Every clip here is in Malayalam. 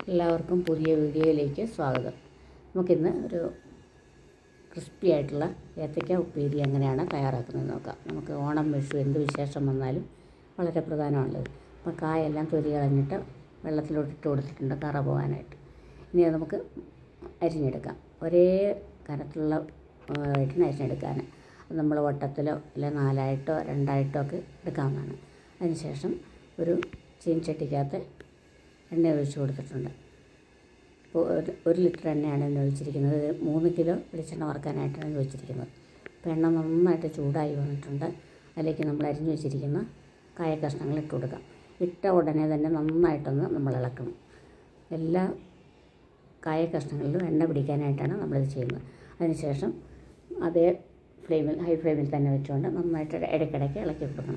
എല്ലാവർക്കും പുതിയ വീഡിയോയിലേക്ക് സ്വാഗതം നമുക്കിന്ന് ഒരു ക്രിസ്പി ആയിട്ടുള്ള ഏത്തയ്ക്ക ഉപ്പേരി എങ്ങനെയാണ് തയ്യാറാക്കുന്നത് നോക്കാം നമുക്ക് ഓണം വിഷു എന്ത് വിശേഷം വന്നാലും വളരെ പ്രധാനമാണുള്ളത് അപ്പോൾ കായെല്ലാം തൊലി കളഞ്ഞിട്ട് വെള്ളത്തിലോട്ട് ഇട്ട് കൊടുത്തിട്ടുണ്ട് കറ പോകാനായിട്ട് ഇനി അത് നമുക്ക് അരിഞ്ഞെടുക്കാം ഒരേ കനത്തിലുള്ള ആയിട്ടാണ് അരിഞ്ഞെടുക്കാൻ അത് നമ്മൾ വട്ടത്തിലോ അല്ലെ നാലായിട്ടോ രണ്ടായിട്ടോ ഒക്കെ എടുക്കാവുന്നതാണ് അതിനുശേഷം ഒരു ചീൻചട്ടിക്കകത്ത് എണ്ണ ഒഴിച്ച് കൊടുത്തിട്ടുണ്ട് ഇപ്പോൾ ഒരു ഒരു ലിറ്റർ എണ്ണയാണ് എണ്ണ ഒഴിച്ചിരിക്കുന്നത് ഇത് മൂന്ന് കിലോ വെളിച്ചെണ്ണ വറുക്കാനായിട്ടാണ് ഇത് ഒഴിച്ചിരിക്കുന്നത് അപ്പോൾ എണ്ണ നന്നായിട്ട് ചൂടായി വന്നിട്ടുണ്ട് അതിലേക്ക് നമ്മൾ അരിഞ്ഞു വെച്ചിരിക്കുന്ന കായ കഷ്ണങ്ങൾ ഇട്ട് കൊടുക്കാം ഇട്ട ഉടനെ തന്നെ നന്നായിട്ടൊന്ന് നമ്മൾ ഇളക്കണം എല്ലാ കായ കഷ്ണങ്ങളിലും എണ്ണ പിടിക്കാനായിട്ടാണ് നമ്മളിത് ചെയ്യുന്നത് അതിനുശേഷം അതേ ഫ്ലെയിമിൽ ഹൈ ഫ്ലെയിമിൽ തന്നെ വെച്ചുകൊണ്ട് നന്നായിട്ട് ഇടയ്ക്കിടയ്ക്ക് ഇളക്കി കൊടുക്കണം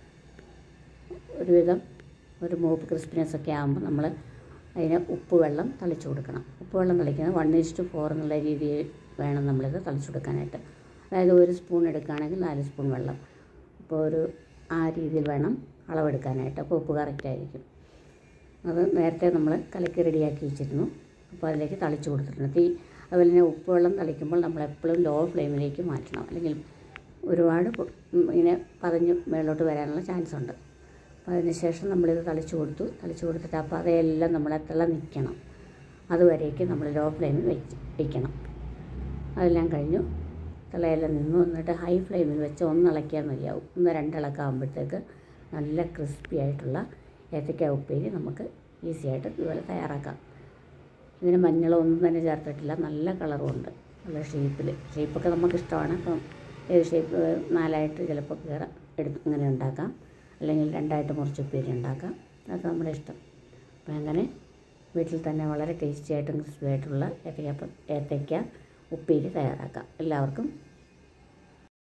ഒരുവിധം ഒരു മൂപ്പ് ക്രിസ്പിനെസ് ഒക്കെ ആകുമ്പോൾ നമ്മൾ അതിന് ഉപ്പ് വെള്ളം തളിച്ചു കൊടുക്കണം ഉപ്പ് വെള്ളം തളിക്കുന്നത് വൺ ഈസ്റ്റ് ഫോർ എന്നുള്ള രീതിയിൽ വേണം നമ്മളിത് തളിച്ചു കൊടുക്കാനായിട്ട് അതായത് ഒരു സ്പൂൺ എടുക്കുകയാണെങ്കിൽ നാല് സ്പൂൺ വെള്ളം അപ്പോൾ ഒരു ആ രീതിയിൽ വേണം അളവെടുക്കാനായിട്ട് അപ്പോൾ ഉപ്പ് കറക്റ്റ് ആയിരിക്കും അത് നേരത്തെ നമ്മൾ കലക്കി റെഡിയാക്കി വെച്ചിരുന്നു അപ്പോൾ അതിലേക്ക് തളിച്ചു കൊടുത്തിട്ടുണ്ട് തീ അതുപോലെ തന്നെ ഉപ്പ് വെള്ളം തളിക്കുമ്പോൾ നമ്മൾ എപ്പോഴും ലോ ഫ്ലെയിമിലേക്ക് മാറ്റണം അല്ലെങ്കിൽ ഒരുപാട് പൊ- ഇങ്ങനെ പതഞ്ഞ് മേളിലോട്ട് വരാനുള്ള ചാൻസ് ഉണ്ട് അപ്പോൾ അതിന് ശേഷം നമ്മളിത് തളിച്ചു കൊടുത്തു തളിച്ചു കൊടുത്തിട്ട് അപ്പോൾ അതെല്ലാം നമ്മളെ തിള നിൽക്കണം അതുവരേക്ക് നമ്മൾ ലോ ഫ്ലെയിമിൽ വെച്ച് വയ്ക്കണം അതെല്ലാം കഴിഞ്ഞു തിളയെല്ലാം നിന്നു എന്നിട്ട് ഹൈ ഫ്ലെയിമിൽ വെച്ച് ഒന്ന് ഇളക്കിയാൽ മതിയാവും ഒന്ന് രണ്ടിളക്കാകുമ്പോഴത്തേക്ക് നല്ല ക്രിസ്പി ആയിട്ടുള്ള ഏത്തയ്ക്ക ഉപ്പേരി നമുക്ക് ഈസി ആയിട്ട് ഇതുപോലെ തയ്യാറാക്കാം ഇതിന് മഞ്ഞളോ ഒന്നും തന്നെ ചേർത്തിട്ടില്ല നല്ല കളറും ഉണ്ട് നല്ല ഷേപ്പിൽ ഷേപ്പൊക്കെ നമുക്ക് ഇഷ്ടമാണ് അപ്പം ഏത് ഷേപ്പ് നാലായിട്ട് ചിലപ്പോൾ കയറാം എടുത്ത് ഇങ്ങനെ ഉണ്ടാക്കാം അല്ലെങ്കിൽ രണ്ടായിട്ട് മുറിച്ച് ഉപ്പേരി ഉണ്ടാക്കാം അതൊക്കെ നമ്മുടെ ഇഷ്ടം അപ്പം അങ്ങനെ വീട്ടിൽ തന്നെ വളരെ ടേസ്റ്റി ആയിട്ടും ക്രിസ്പി ആയിട്ടുള്ള ഏത്തയ്ക്ക ഏത്തയ്ക്ക ഉപ്പേരി തയ്യാറാക്കാം എല്ലാവർക്കും